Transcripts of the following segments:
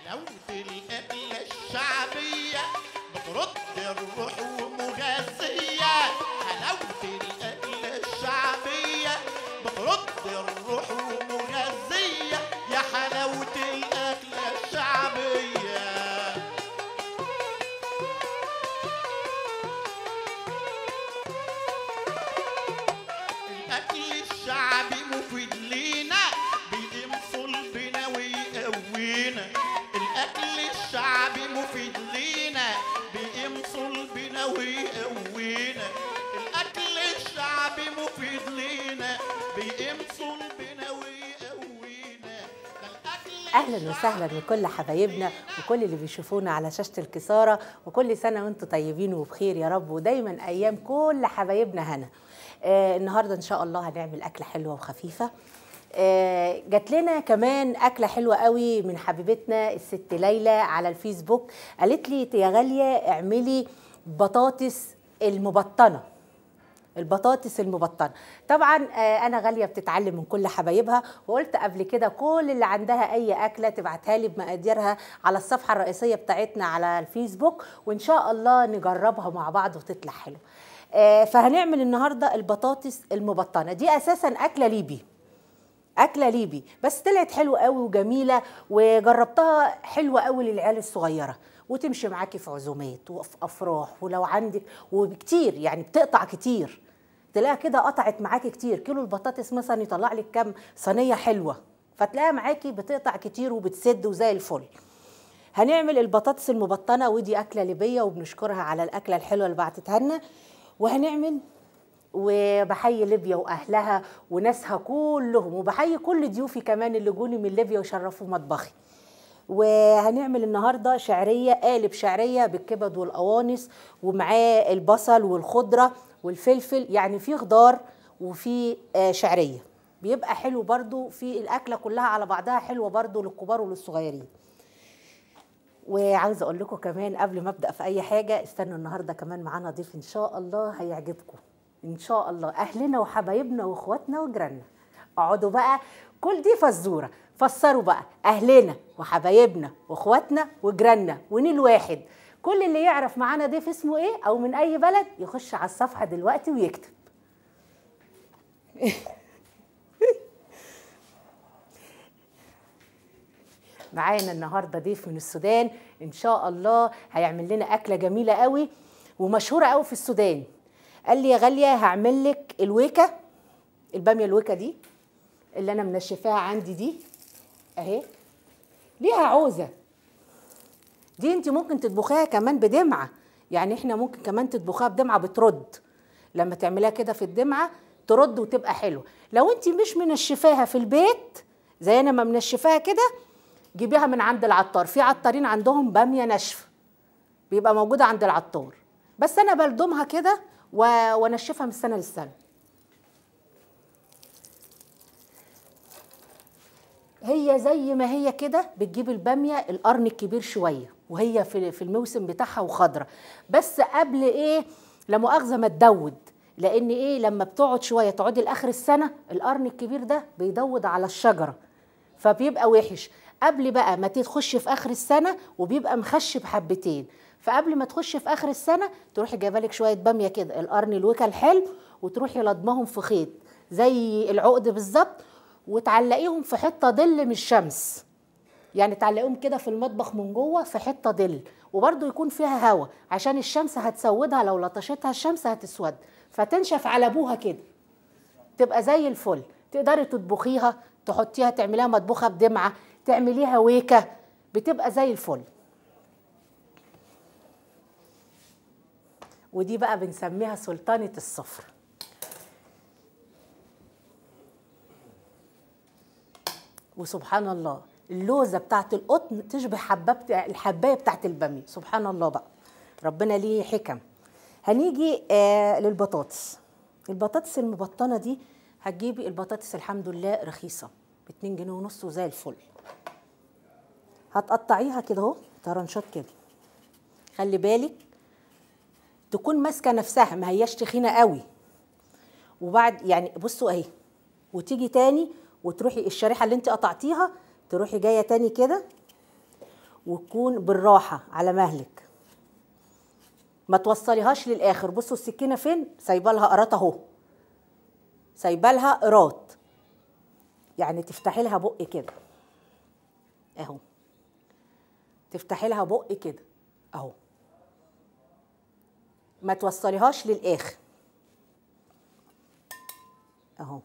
حلاوة الأكلة الشعبية بترد الروح ومغذية حلاوة الأكلة الشعبية بترد الروح ومغذية يا حلاوة الأكلة الشعبية الأكل الشعبي مفيد لينا بيقيم صلبنا ويقوينا الأكل الشعبي مفيد لينا بيقيم صلبنا ويقوينا الأكل الشعبي مفيد لينا بيقيم صلبنا ويقوينا ده الأكل اهلا وسهلا بكل حبايبنا وكل اللي بيشوفونا على شاشه الكساره وكل سنه وانتم طيبين وبخير يا رب ودايما ايام كل حبايبنا هنا آه النهارده ان شاء الله هنعمل اكله حلوه وخفيفه آه جات لنا كمان اكله حلوه قوي من حبيبتنا الست ليلى على الفيسبوك قالت لي يا غاليه اعملي بطاطس المبطنه البطاطس المبطنه طبعا آه، انا غاليه بتتعلم من كل حبايبها وقلت قبل كده كل اللي عندها اي اكله تبعتها لي بمقاديرها على الصفحه الرئيسيه بتاعتنا على الفيسبوك وان شاء الله نجربها مع بعض وتطلع حلو آه، فهنعمل النهارده البطاطس المبطنه دي اساسا اكله ليبي اكله ليبي بس طلعت حلوه قوي وجميله وجربتها حلوه قوي للعيال الصغيره وتمشي معاكي في عزومات وفي افراح ولو عندك وكتير يعني بتقطع كتير تلاقيها كده قطعت معاكي كتير كيلو البطاطس مثلا يطلع لك كام صينيه حلوه فتلاقيها معاكي بتقطع كتير وبتسد وزي الفل هنعمل البطاطس المبطنه ودي اكله ليبيه وبنشكرها على الاكله الحلوه اللي بعتتها لنا وهنعمل وبحيي ليبيا واهلها وناسها كلهم وبحيي كل ضيوفي كمان اللي جوني من ليبيا وشرفوا مطبخي وهنعمل النهارده شعريه قالب شعريه بالكبد والقوانص ومعاه البصل والخضره والفلفل يعني في خضار وفي آه، شعريه بيبقى حلو برضو في الاكله كلها على بعضها حلوه برضو للكبار وللصغيرين وعاوزه اقول لكم كمان قبل ما ابدا في اي حاجه استنوا النهارده كمان معانا ضيف ان شاء الله هيعجبكم ان شاء الله اهلنا وحبايبنا واخواتنا وجيراننا اقعدوا بقى كل دي فزوره فسروا بقى اهلنا وحبايبنا واخواتنا وجيراننا ونيل واحد كل اللي يعرف معانا ضيف اسمه ايه او من اي بلد يخش على الصفحه دلوقتي ويكتب معانا النهارده ضيف من السودان ان شاء الله هيعمل لنا اكله جميله قوي ومشهوره قوي في السودان قال لي يا غاليه هعمل لك الويكه الباميه الويكه دي اللي انا منشفاها عندي دي اهي ليها عوزه دي انت ممكن تطبخيها كمان بدمعه يعني احنا ممكن كمان تطبخيها بدمعه بترد لما تعمليها كده في الدمعه ترد وتبقى حلوه لو انت مش منشفاها في البيت زي انا ما منشفاها كده جيبيها من عند العطار في عطارين عندهم باميه ناشفه بيبقى موجوده عند العطار بس انا بلدمها كده و- وانشفها من السنه للسنه هي زي ما هي كده بتجيب الباميه القرن الكبير شويه وهي في في الموسم بتاعها وخضره بس قبل ايه لا مؤاخذه ما تدود لان ايه لما بتقعد شويه تقعدي لاخر السنه القرن الكبير ده بيدود على الشجره فبيبقى وحش قبل بقى ما تخش في اخر السنه وبيبقى مخشب حبتين فقبل ما تخش في اخر السنه تروحي جايبه لك شويه باميه كده القرن الوكا الحلو وتروحي لضمهم في خيط زي العقد بالظبط وتعلقيهم في حته ظل من الشمس يعني تعلقيهم كده في المطبخ من جوه في حته ظل وبرده يكون فيها هواء عشان الشمس هتسودها لو لطشتها الشمس هتسود فتنشف على ابوها كده تبقى زي الفل تقدري تطبخيها تحطيها تعمليها مطبوخه بدمعه تعمليها ويكه بتبقى زي الفل ودي بقى بنسميها سلطانه السفره وسبحان الله اللوزه بتاعت القطن تشبه حباب الحبايه بتاعت الباميه سبحان الله بقى ربنا ليه حكم هنيجي آه للبطاطس البطاطس المبطنه دي هتجيبي البطاطس الحمد لله رخيصه ب 2 جنيه ونص وزي الفل هتقطعيها كده اهو طرنشات كده خلي بالك تكون ماسكه نفسها ما هياش تخينه قوي وبعد يعني بصوا اهي وتيجي تاني وتروحي الشريحه اللي انت قطعتيها تروحي جايه تاني كده وتكون بالراحه على مهلك ما توصليهاش للاخر بصوا السكينه فين سايبه لها قراط اهو سايبه لها قراط يعني تفتحي لها بق كده اهو تفتحي لها بق كده اهو ما توصليهاش للاخر اهو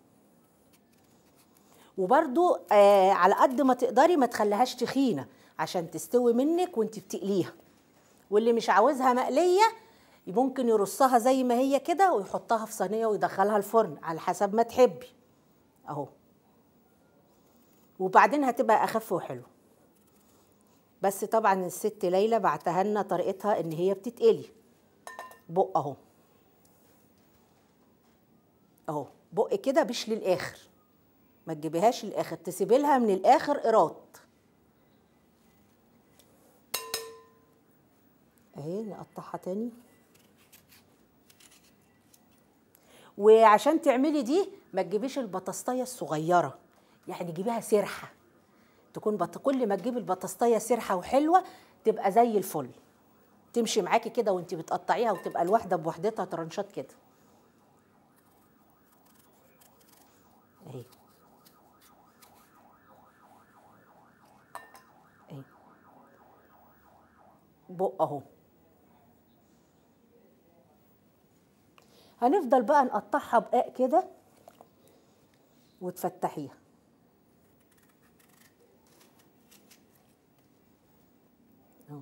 وبرضو آه على قد ما تقدري ما تخليهاش تخينه عشان تستوي منك وانت بتقليها واللي مش عاوزها مقليه ممكن يرصها زي ما هي كده ويحطها في صينيه ويدخلها الفرن على حسب ما تحبي اهو وبعدين هتبقى اخف وحلو بس طبعا الست ليلى بعتها لنا طريقتها ان هي بتتقلي بق اهو اهو بق كده مش للاخر ما تجيبيهاش للاخر تسيبي لها من الاخر قراط اهي نقطعها تاني وعشان تعملي دي ما تجيبيش البطاطايه الصغيره يعني جيبيها سرحه تكون بط... كل ما تجيبي البطاطايه سرحه وحلوه تبقى زي الفل تمشي معاكي كده وانت بتقطعيها وتبقى الواحده بوحدتها ترنشات كده اهي اهي بق اهو هنفضل بقى نقطعها بقاق كده وتفتحيها اهو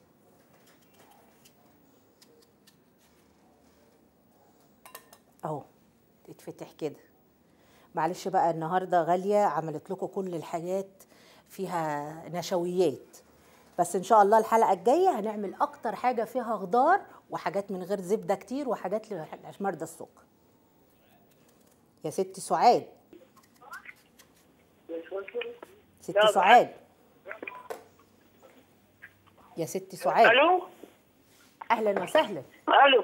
اهو تتفتح كده معلش بقى النهارده غاليه عملت لكم كل الحاجات فيها نشويات بس ان شاء الله الحلقه الجايه هنعمل اكتر حاجه فيها خضار وحاجات من غير زبده كتير وحاجات لمرضى السكر يا ست سعاد ست يلا. سعاد يا ست سعاد الو اهلا وسهلا الو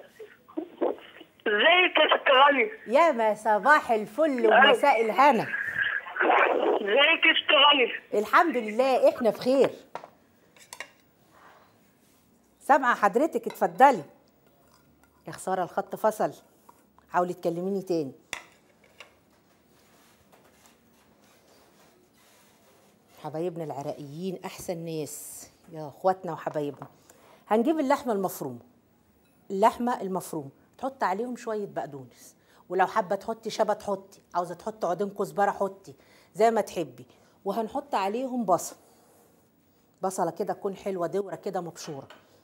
ازيك يا ست غالية يا ما صباح الفل ومساء الهنا ازيك يا ست غالية الحمد لله احنا بخير سامعه حضرتك اتفضلي يا خساره الخط فصل حاولي تكلميني تاني حبايبنا العراقيين احسن ناس يا اخواتنا وحبايبنا هنجيب اللحمه المفرومه اللحمه المفرومه تحط عليهم شويه بقدونس ولو حابه تحطي شبت حطي عاوزه تحطي عودين كزبره حطي زي ما تحبي وهنحط عليهم بصل بصله كده تكون حلوه دوره كده مبشوره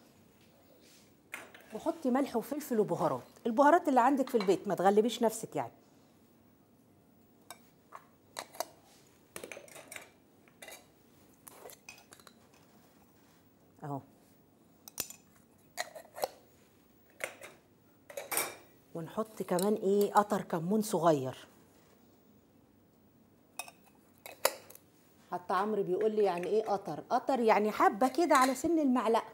وحطي ملح وفلفل وبهارات البهارات اللي عندك في البيت ما تغلبيش نفسك يعني اهو ونحط كمان ايه قطر كمون صغير حتى عمرو بيقول لي يعني ايه قطر قطر يعني حبه كده على سن المعلقه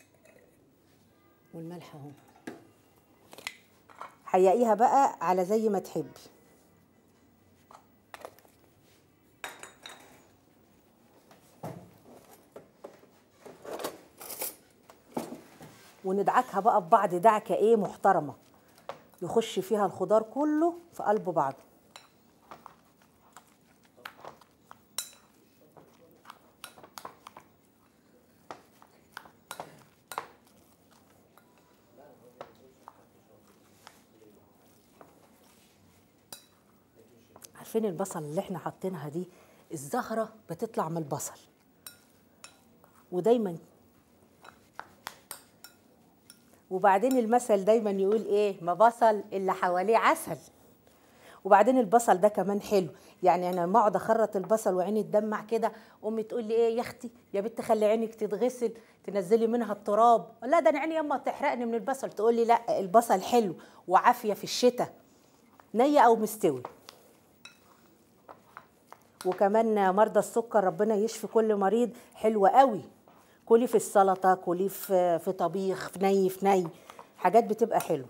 والملح اهو حيقيها بقى على زي ما تحبي وندعكها بقى ببعض دعكه ايه محترمه يخش فيها الخضار كله في قلب بعضه عارفين البصل اللي احنا حاطينها دي الزهره بتطلع من البصل ودايما وبعدين المثل دايما يقول ايه ما بصل اللي حواليه عسل وبعدين البصل ده كمان حلو يعني انا لما اقعد اخرط البصل وعيني تدمع كده امي تقول لي ايه يا اختي يا بنت خلي عينك تتغسل تنزلي منها التراب لا ده انا عيني ياما تحرقني من البصل تقول لي لا البصل حلو وعافيه في الشتاء نيه او مستوي وكمان مرضى السكر ربنا يشفي كل مريض حلوة قوي كلي في السلطة كلي في في طبيخ في ني في ني حاجات بتبقى حلوة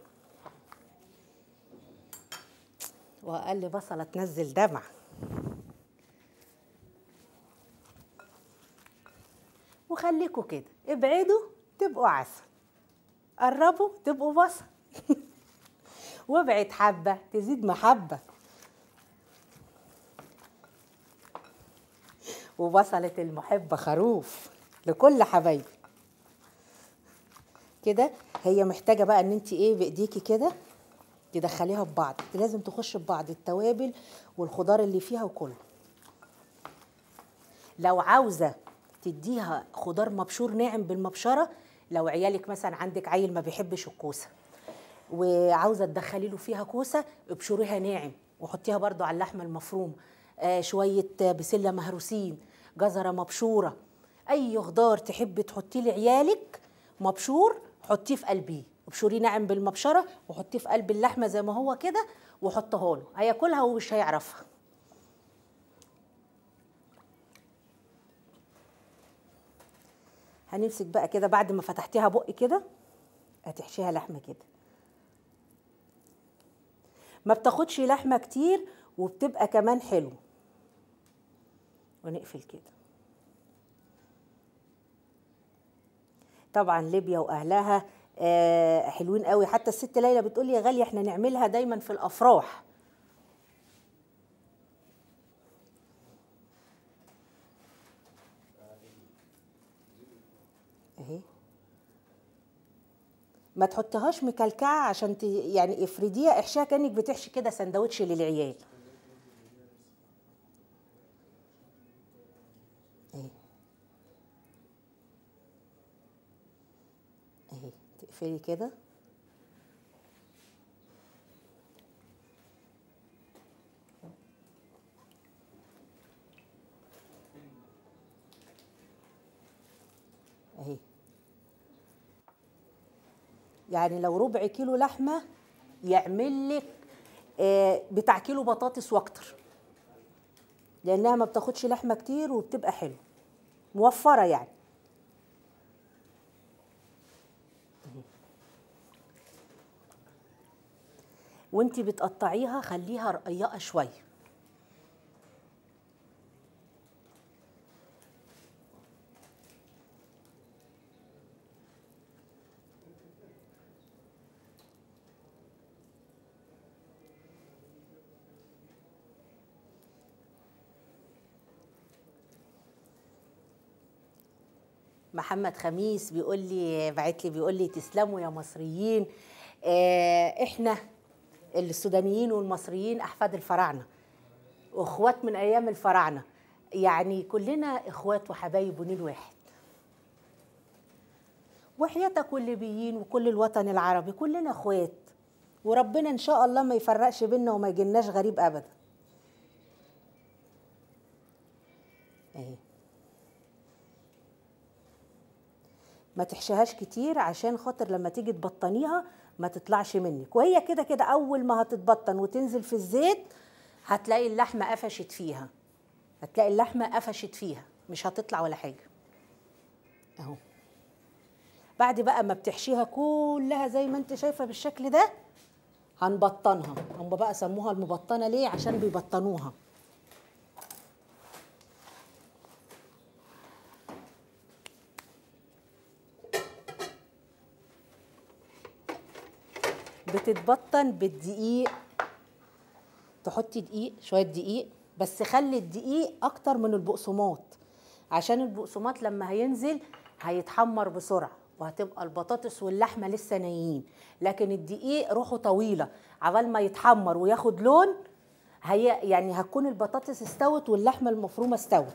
وأقل بصلة تنزل دمع وخليكوا كده ابعدوا تبقوا عسل قربوا تبقوا بصل وابعد حبة تزيد محبة وبصلة المحبة خروف لكل حبايبي كده هي محتاجة بقى ان انت ايه بايديكي كده تدخليها في بعض لازم تخش في بعض التوابل والخضار اللي فيها وكله لو عاوزة تديها خضار مبشور ناعم بالمبشرة لو عيالك مثلا عندك عيل ما بيحبش الكوسة وعاوزة تدخلي له فيها كوسة ابشريها ناعم وحطيها برضو على اللحمة المفرومة آه شوية بسلة مهروسين جزرة مبشورة أي خضار تحبي تحطيه لعيالك مبشور حطيه في قلبيه ابشريه ناعم بالمبشرة وحطيه في قلب اللحمة زي ما هو كده وحطها له هياكلها ومش هيعرفها هنمسك بقى كده بعد ما فتحتيها بق كده هتحشيها لحمه كده ما بتاخدش لحمه كتير وبتبقى كمان حلو ونقفل كده طبعا ليبيا واهلها آه حلوين قوي حتى الست ليلى بتقول لي يا غاليه احنا نعملها دايما في الافراح اهي ما تحطهاش مكلكعه عشان ت... يعني افرديها احشيها كانك بتحشي كده سندوتش للعيال اهي اهي تقفلي كده اهي يعني لو ربع كيلو لحمه يعمل لك آه، بتاع كيلو بطاطس واكتر لانها ما بتاخدش لحمه كتير وبتبقى حلو موفره يعني وانتي بتقطعيها خليها رقيقه شويه محمد خميس بيقول لي بعت لي بيقول لي تسلموا يا مصريين آه احنا السودانيين والمصريين احفاد الفراعنه اخوات من ايام الفراعنه يعني كلنا اخوات وحبايب ونيل واحد وحياتك والليبيين وكل الوطن العربي كلنا اخوات وربنا ان شاء الله ما يفرقش بينا وما يجيلناش غريب ابدا اهي ما تحشيهاش كتير عشان خاطر لما تيجي تبطنيها ما تطلعش منك وهي كده كده اول ما هتتبطن وتنزل في الزيت هتلاقي اللحمه قفشت فيها هتلاقي اللحمه قفشت فيها مش هتطلع ولا حاجه اهو بعد بقى ما بتحشيها كلها زي ما انت شايفه بالشكل ده هنبطنها هم بقى سموها المبطنه ليه عشان بيبطنوها بتتبطن بالدقيق تحطي دقيق شويه دقيق بس خلي الدقيق اكتر من البقسماط عشان البقسماط لما هينزل هيتحمر بسرعه وهتبقى البطاطس واللحمه لسه نيين لكن الدقيق روحه طويله عبال ما يتحمر وياخد لون هي يعني هتكون البطاطس استوت واللحمه المفرومه استوت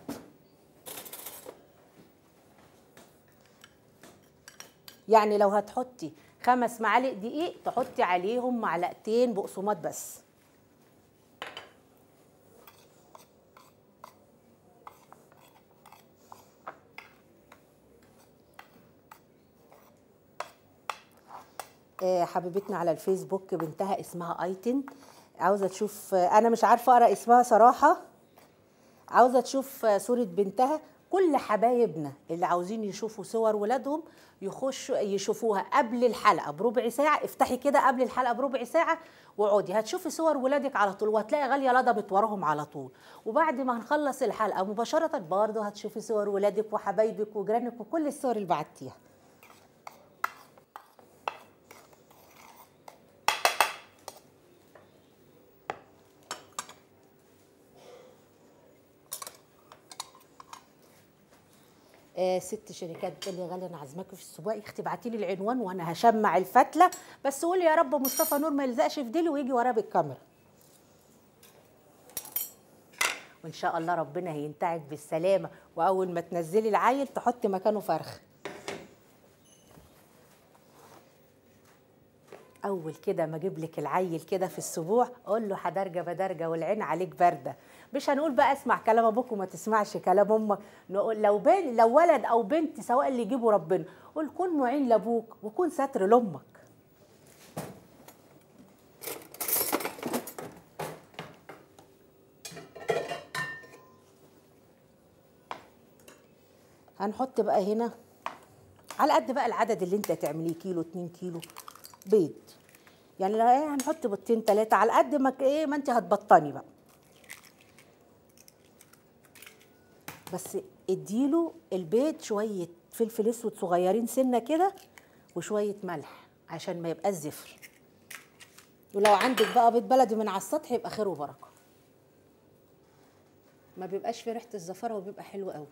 يعني لو هتحطي خمس معالق دقيق تحطي عليهم معلقتين بقسماط بس آه، حبيبتنا على الفيسبوك بنتها اسمها ايتن عاوزه تشوف آه، انا مش عارفه اقرا اسمها صراحه عاوزه تشوف آه، صوره بنتها كل حبايبنا اللي عاوزين يشوفوا صور ولادهم يخشوا يشوفوها قبل الحلقه بربع ساعه افتحي كده قبل الحلقه بربع ساعه واقعدي هتشوفي صور ولادك على طول وهتلاقي غاليه لضبت وراهم على طول وبعد ما نخلص الحلقه مباشره برضه هتشوفي صور ولادك وحبايبك وجيرانك وكل الصور اللي بعتيها آه ست شركات بتقول لي غاليه انا عازماكي في السباق اختي ابعتي لي العنوان وانا هشمع الفتله بس قولي يا رب مصطفى نور ما يلزقش في ديلي ويجي وراه بالكاميرا وان شاء الله ربنا هينتعك بالسلامه واول ما تنزلي العيل تحطي مكانه فرخ اول كده ما اجيب لك العيل كده في السبوع اقول له حدرجه بدرجه والعين عليك بارده مش هنقول بقى اسمع كلام ابوك وما تسمعش كلام امك نقول لو بين لو ولد او بنت سواء اللي يجيبه ربنا قول كن معين لابوك وكن ستر لامك هنحط بقى هنا على قد بقى العدد اللي انت هتعمليه كيلو اتنين كيلو بيض يعني لو ايه هنحط بيضتين تلاتة على قد ما ك- ايه ما انت هتبطني بقى بس اديله البيض شوية فلفل اسود صغيرين سنة كده وشوية ملح عشان ما يبقاش زفر ولو عندك بقى بيض بلدي من على السطح يبقى خير وبركة ما بيبقاش فيه ريحة الزفرة وبيبقى حلو قوي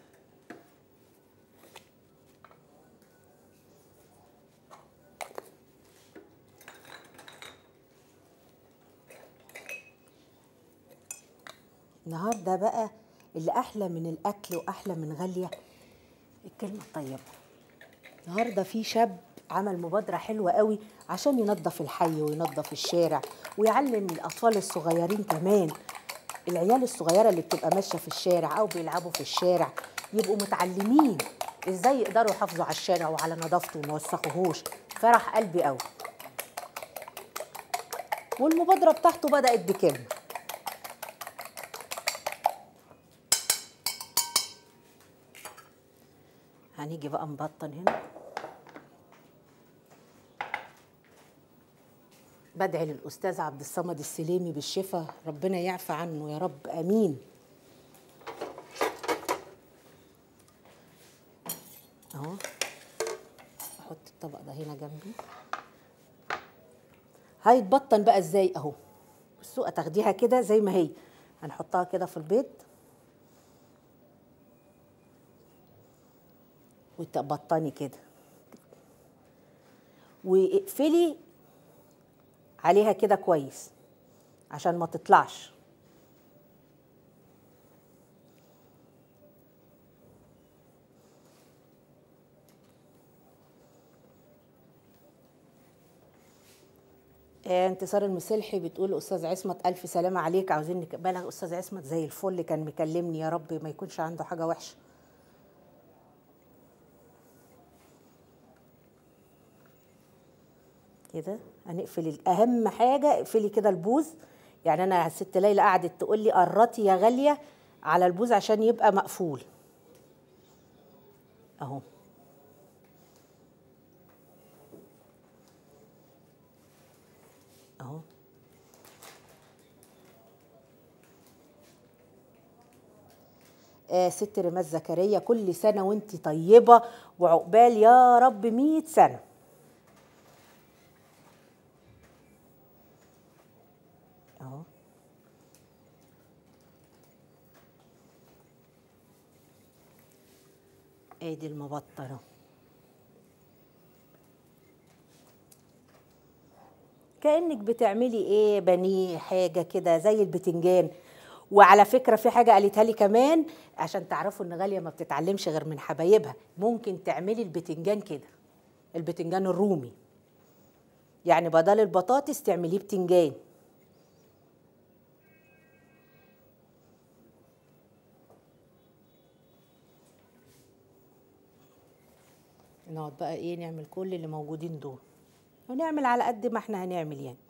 النهارده بقى اللي احلى من الاكل واحلى من غاليه الكلمه الطيبه النهارده في شاب عمل مبادره حلوه قوي عشان ينظف الحي وينظف الشارع ويعلم الاطفال الصغيرين كمان العيال الصغيره اللي بتبقى ماشيه في الشارع او بيلعبوا في الشارع يبقوا متعلمين ازاي يقدروا يحافظوا على الشارع وعلى نظافته وما يوسخوهوش فرح قلبي قوي والمبادره بتاعته بدات بكلمه هنيجي بقى نبطن هنا بدعي للاستاذ عبد الصمد السليمي بالشفاء ربنا يعفى عنه يا رب امين اهو احط الطبق ده هنا جنبي هيتبطن بقى ازاي اهو بصوا تاخديها كده زي ما هي هنحطها كده في البيض وتبطني كده واقفلي عليها كده كويس عشان ما تطلعش آه، انتصار المسلحي بتقول استاذ عصمت الف سلامه عليك عاوزين نقبلها استاذ عصمت زي الفل كان مكلمني يا رب ما يكونش عنده حاجه وحشه كده هنقفل ال- اهم حاجه اقفلي كده البوز يعني انا الست ليلى قعدت تقول لي قرطي يا غاليه على البوز عشان يبقى مقفول اهو اهو آه ست رماز زكريا كل سنه وانت طيبه وعقبال يا رب مئة سنه اهو ادي المبطنه كانك بتعملي ايه بانيه حاجه كده زي البتنجان وعلى فكره في حاجه قالتها لي كمان عشان تعرفوا ان غاليه ما بتتعلمش غير من حبايبها ممكن تعملي البتنجان كده البتنجان الرومي يعني بدل البطاطس تعمليه بتنجان نقعد بقى ايه نعمل كل اللي موجودين دول ونعمل على قد ما احنا هنعمل يعني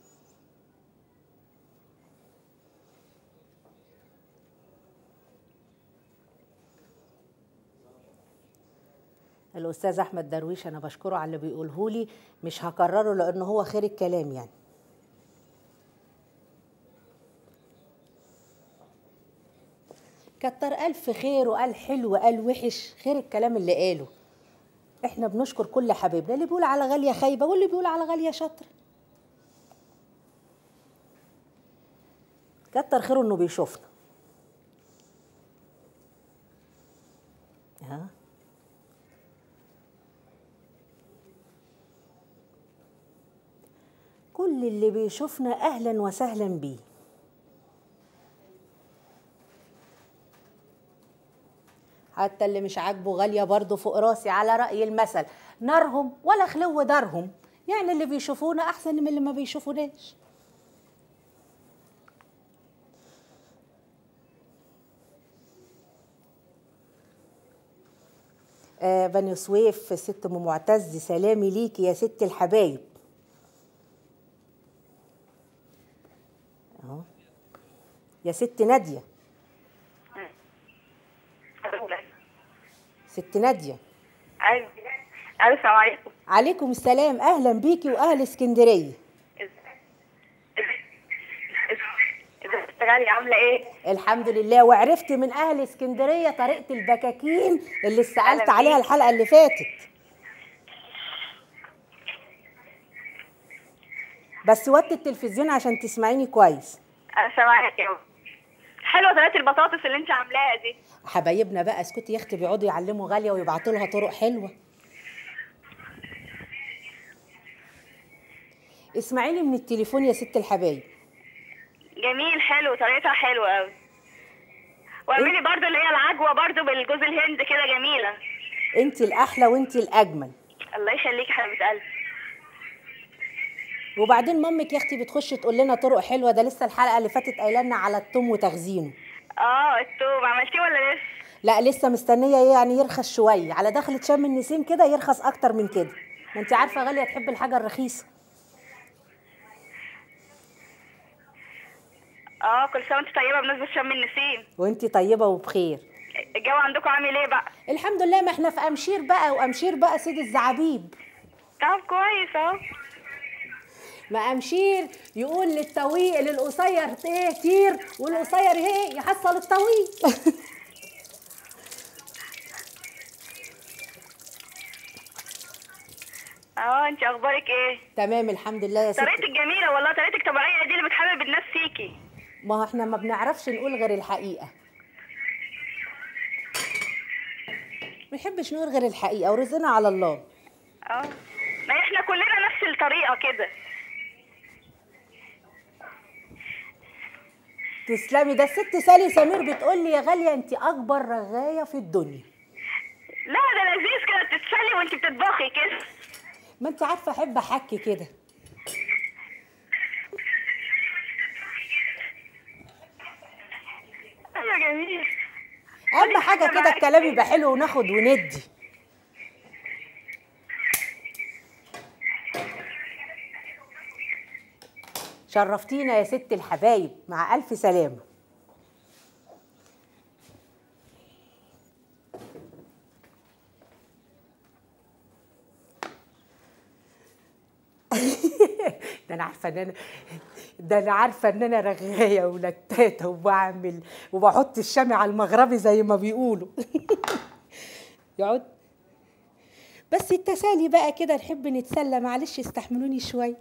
الاستاذ احمد درويش انا بشكره على اللي بيقوله لي مش هكرره لانه هو خير الكلام يعني كتر الف خير وقال حلو قال وحش خير الكلام اللي قاله احنا بنشكر كل حبيبنا اللي بيقول على غاليه خايبه واللي بيقول على غاليه شاطره كتر خيره انه بيشوفنا ها كل اللي بيشوفنا اهلا وسهلا بيه حتى اللي مش عاجبه غاليه برضه فوق راسي على راي المثل نارهم ولا خلو دارهم يعني اللي بيشوفونا احسن من اللي ما بيشوفوناش آه بني سويف ست ام معتز سلامي ليكي يا ست الحبايب اهو يا ست ناديه ست ناديه ايوه الو السلام عليكم عليكم السلام اهلا بيكي واهل اسكندريه ازيك يا غالية عاملة ايه؟ الحمد لله وعرفت من اهل اسكندريه طريقه البكاكين اللي سالت أهلا عليها بيك. الحلقه اللي فاتت بس وطي التلفزيون عشان تسمعيني كويس انا سامعاك يا حلوة طريقة البطاطس اللي انت عاملاها دي حبايبنا بقى اسكتي يا اختي بيقعدوا يعلموا غاليه ويبعتوا لها طرق حلوه اسمعيني من التليفون يا ست الحبايب جميل حلو طريقتها حلوة قوي واعملي برضو اللي هي العجوة برضو بالجوز الهند كده جميلة انت الاحلى وانت الاجمل الله يخليكي حبيبة قلبي وبعدين مامك يا اختي بتخش تقول لنا طرق حلوه ده لسه الحلقه اللي فاتت قايله لنا على التوم وتخزينه اه التوم عملتيه ولا لسه؟ لا لسه مستنيه يعني يرخص شويه على دخلة شم النسيم كده يرخص اكتر من كده ما انت عارفه غاليه تحب الحاجه الرخيصه اه كل سنة وانت طيبة بمناسبة شم النسيم وانت طيبه وبخير الجو عندكم عامل ايه بقى؟ الحمد لله ما احنا في امشير بقى وامشير بقى سيد الزعابيب طب كويس اهو ما امشير يقول للطويل للقصير ايه طير والقصير ايه يحصل الطويل اه انت اخبارك ايه؟ تمام الحمد لله يا ست طريقتك جميلة والله طريقتك طبيعية دي اللي بتحبب الناس فيكي ما احنا ما بنعرفش نقول غير الحقيقه ما بنحبش نقول غير الحقيقه ورزقنا على الله اه ما احنا كلنا نفس الطريقة كده تسلمي ده الست سالي سمير بتقول لي يا غاليه انت اكبر رغايه في الدنيا لا ده لذيذ كده بتتسلي وانت بتطبخي كده ما انت عارفه احب احكي كده ايوه جميل اهم حاجه كده الكلام يبقى حلو وناخد وندي شرفتينا يا ست الحبايب مع الف سلامه ده انا عارفه ان انا ده انا عارفه ان انا رغايه ولتاته وبعمل وبحط الشمع على المغربي زي ما بيقولوا يقعد بس التسالي بقى كده نحب نتسلى معلش استحملوني شويه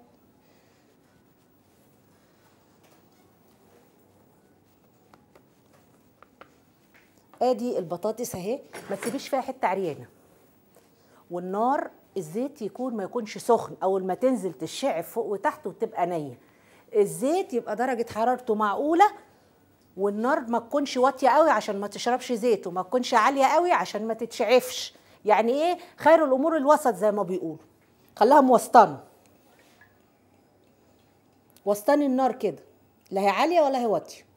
ادي البطاطس اهي ما تسيبيش فيها حته عريانه والنار الزيت يكون ما يكونش سخن اول ما تنزل تشعب فوق وتحت وتبقى نيه الزيت يبقى درجه حرارته معقوله والنار ما تكونش واطيه قوي عشان ما تشربش زيت وما تكونش عاليه قوي عشان ما تتشعفش يعني ايه خير الامور الوسط زي ما بيقولوا خلاها موسطنه وسطان النار كده لا هي عاليه ولا هي واطيه